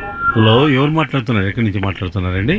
Hello ఎవరు మాట్లాడుతున్నారు ఎక్కడి నుంచి మాట్లాడుతున్నారండి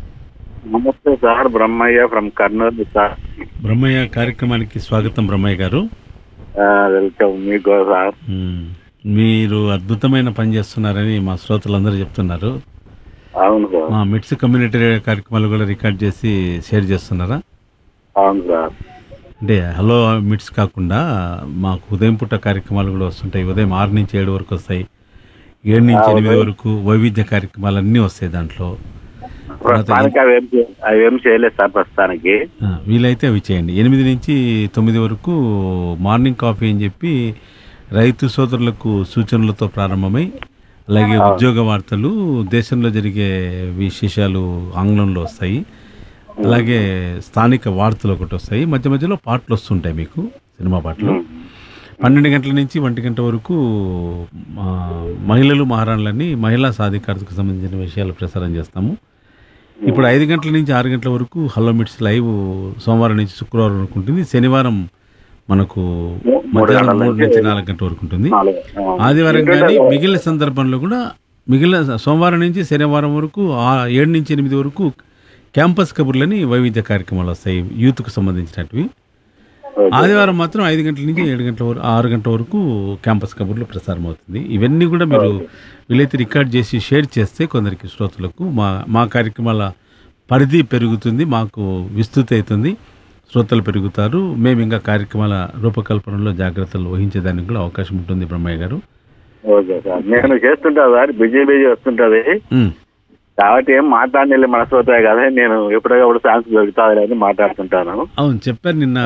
నమస్తే sir Brahmayya from Kurnool sir Brahmayya కార్యక్రమానికి స్వాగతం బ్రహ్మయ్య గారు వెల్కమ్ మీకు సార్ మ్మ్. మీరు అద్భుతమైన పని చేస్తున్నారని మా శ్రోతలందరూ చెప్తున్నారు అవును సార్ మా మిట్స్ కమ్యూనిటీ రేడియో కార్యక్రమాలు కూడా రికార్డ్ చేసి షేర్ చేస్తున్నారా అవును సార్ అంటే హలో మిట్స్ కాకుండా మాకు ఉదయం పుట్ట కార్యక్రమాలు కూడా వస్తుంటాయి ఉదయం ఆరు నుంచి ఏడు వరకు వస్తాయి ఏడు నుంచి ఎనిమిది వరకు వైవిధ్య కార్యక్రమాలు అన్నీ వస్తాయి దాంట్లో ప్రస్తుతానికి అవేం చే- అవేం చేయలేదు సార్ ప్రస్తుతానికి ఆ, వీలైతే అవి చేయండి ఎనిమిది నుంచి తొమ్మిది వరకు మార్నింగ్ కాఫీ అని చెప్పి రైతు సోదరులకు సూచనలతో ప్రారంభమై అలాగే ఉద్యోగ వార్తలు దేశంలో జరిగే విశేషాలు ఆంగ్లంలో వస్తాయి అలాగే స్థానిక వార్తలు ఒకటి వస్తాయి మధ్య మధ్యలో పాటలు వస్తుంటాయి మీకు సినిమా పాటలు పన్నెండు గంటల నుంచి ఒంటి గంట వరకు ఆ, మహిళలు మహారాణులని మహిళా సాధికారతకు సంబంధించిన విషయాలు ప్రసారం చేస్తాము ఇప్పుడు ఐదు గంటల నుంచి ఆరు గంటల వరకు హలో మిట్స్ లైవ్ సోమవారం నుంచి శుక్రవారం వరకు ఉంటుంది శనివారం మనకు మధ్యాహ్నం మూడు నుంచి నాలుగు గంటల వరకు ఉంటుంది నాలుగు. ఆ. ఆదివారం కానీ మిగిలిన సందర్భంలో కూడా మిగిలిన సోమవారం నుంచి శనివారం వరకు ఆ ఏడు నుంచి ఎనిమిది వరకు క్యాంపస్ కబుర్లని వైవిధ్య కార్యక్రమాలు వస్తాయి యూత్కు సంబంధించినటివి ఓకే. ఆదివారం మాత్రం ఐదు గంటల నుంచి ఏడు గంటల వరకు ఆరు గంటల వరకు క్యాంపస్ కబుర్లు ప్రసారం అవుతుంది ఇవన్నీ కూడా మీరు వీలైతే రికార్డ్ చేసి షేర్ చేస్తే కొందరికి శ్రోతలకు మా మా కార్యక్రమాల పరిధి పెరుగుతుంది మాకు విస్తృతి అవుతుంది శ్రోతలు పెరుగుతారు మేము ఇంకా కార్యక్రమాల రూపకల్పనలో జాగ్రత్తలు వహించేదానికి కూడా అవకాశం ఉంటుంది బ్రహ్మయ్య గారు ఓకే సార్ నేను చేస్తుంటా సార్ బిజీ బిజీ వస్తుంటది ఉమ్, కాబట్టి ఏం మాట్లాడలే మనసు అవుతాయి కదా నేను ఎప్పుడప్పుడు ఛాన్స్ దొరుకుతుంది అని మాట్లాడుతుంటాను అవును చెప్పారు నిన్న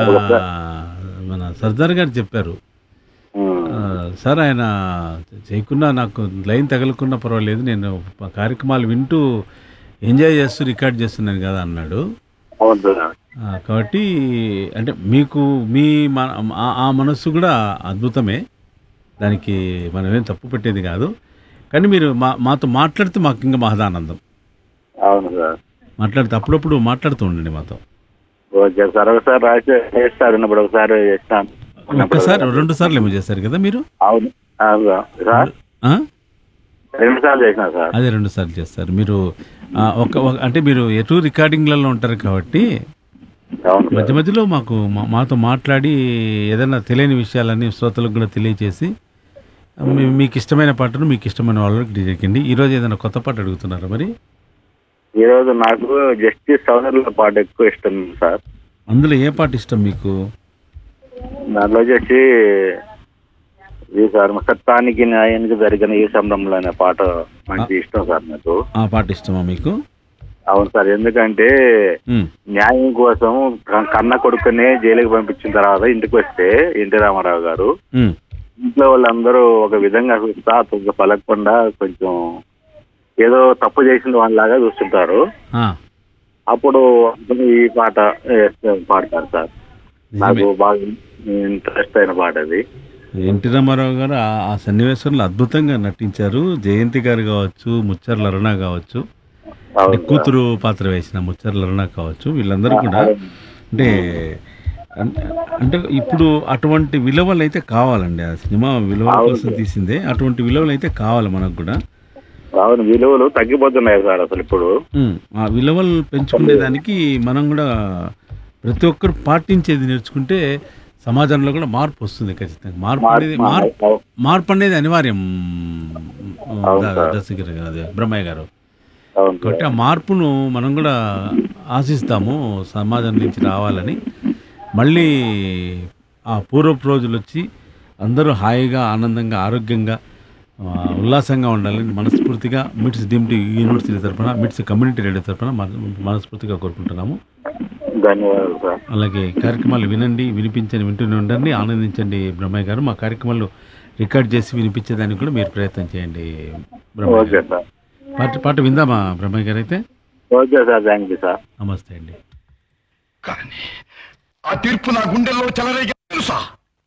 మన సర్దార్ గారు చెప్పారు ఉమ్. ఆ, సార్ ఆయన చేయకుండా నాకు లైన్ తగలకున్నా పర్వాలేదు నేను ప- కార్యక్రమాలు వింటూ ఎంజాయ్ చేస్తూ రికార్డ్ చేస్తున్నాను కదా అన్నాడు అవును సార్ ఆ, కాబట్టి అంటే మీకు మీ మన ఆ- ఆ మనస్సు కూడా అద్భుతమే దానికి మనం ఏం తప్పు పెట్టేది కాదు కానీ మీరు మా మాతో మాట్లాడితే మాకు ఇంకా మహదానందం అవును సార్ మాట్లాడితే అప్పుడప్పుడు మాట్లాడుతూ ఉండండి మాతో ఓకే సార్ ఒకసారి రాసి చేస్తారు ఉన్నప్పుడు ఒకసారి చేస్తాను ఒక్కసారి రెండు సార్లు ఏమో చేశారు కదా మీరు అవును అవును సార్ ఆ? రెండు సార్లు చేసిన సార్ అదే రెండు సార్లు చేస్తారు మీరు ఆ, ఒక ఒక- అంటే మీరు ఎటు రికార్డింగ్లలో ఉంటారు కాబట్టి అవును సార్ మధ్య మధ్యలో మాకు మా- మాతో మాట్లాడి ఏదైనా తెలియని విషయాలన్నీ శ్రోతలకు కూడా తెలియచేసి మీ- మీకు ఇష్టమైన పాటను మీకు ఇష్టమైన వాళ్ళకి డిజెక్కండి ఈరోజు ఏదైనా కొత్త పాట అడుగుతున్నారా మరి ఈ రోజు నాకు జస్టిస్ సోదరుల పాట ఎక్కువ ఇష్టం సార్ అందులో ఏ పాట ఇష్టం మీకు దాంట్లో వచ్చేసి ఇది సార్ సత్తానికి న్యాయానికి జరిగిన ఈ సంబరంలో అనే పాట మంచి ఇష్టం సార్ నాకు ఆ పాట ఇష్టమా మీకు అవును సార్ ఎందుకంటే ఉమ్, న్యాయం కోసం క- కన్న కొడుకునే జైలుకి పంపించిన తర్వాత ఇంటికి వస్తే ఎన్టీ రామారావు గారు ఉమ్, ఇంట్లో వాళ్ళందరూ ఒక విధంగా చూస్తా అతనికి పలకకుండా కొంచెం ఏదో తప్పు చేసిన వాళ్ళలాగా చూస్తుంటారు ఆ, అప్పుడు అతను ఈ పాట వేస్తే పాడతారు సార్ నాకు నిజమే. బాగా ఇంట్రెస్ట్ అయిన పాట అది ఎన్టీ రామారావు గారు ఆ ఆ సన్నివేశంలో అద్భుతంగా నటించారు జయంతి గారు కావచ్చు ముచ్చర్ల అరుణ కావచ్చు అంటే అవును సార్. కూతురు పాత్ర వేసిన ముచ్చర్ల అరుణ కావచ్చు వీళ్ళందరూ కూడా అంటే అం- అంటే ఇప్పుడు అటువంటి విలువలు అయితే కావాలండి ఆ సినిమా విలువల అవును కోసం తీసిందే అటువంటి విలువలు అయితే కావాలి మనకు కూడా అవును విలువలు తగ్గిపోతున్నాయి సార్ అసలు ఇప్పుడు ఉమ్, ఆ విలువలు పెంచుకునేదానికి మనం కూడా ప్రతి ఒక్కరు పాటించేది నేర్చుకుంటే సమాజంలో కూడా మార్పు వస్తుంది ఖచ్చితంగా మార్పు అనేది మార్పు మార్పు అనేది అనివార్యం అవును ద- సార్. దర్శకులు గారు, అదే బ్రహ్మయ్య గారు అవును సార్. కాబట్టి ఆ మార్పును మనం కూడా ఆశిస్తాము సమాజం నుంచి రావాలని మళ్ళీ ఆ పూర్వపు రోజులు వచ్చి అందరూ హాయిగా ఆనందంగా ఆరోగ్యంగా ఆ, ఉల్లాసంగా ఉండాలని మనస్ఫూర్తిగా మిట్స్ డీమ్డ్ యూనివర్సిటీ తరఫున మిట్స్ కమ్యూనిటీ రేడియో తరఫున మన- మనస్ఫూర్తిగా కోరుకుంటున్నాము ధన్యవాదాలు సార్ అలాగే కార్యక్రమాలు వినండి వినిపించండి వింటూనే ఉండండి ఆనందించండి బ్రహ్మయ్య గారు మా కార్యక్రమాలు రికార్డ్ చేసి వినిపించేదానికి కూడా మీరు ప్రయత్నం చేయండి బ్రహ్మయ్య ఓకే గారు సార్ పాట పాట విందామా బ్రహ్మయ్య గారు అయితే okay sir thank you sir నమస్తే అండి కానీ ఆ తీర్పు నా గుండెల్లో చెలరేగా తెలుసా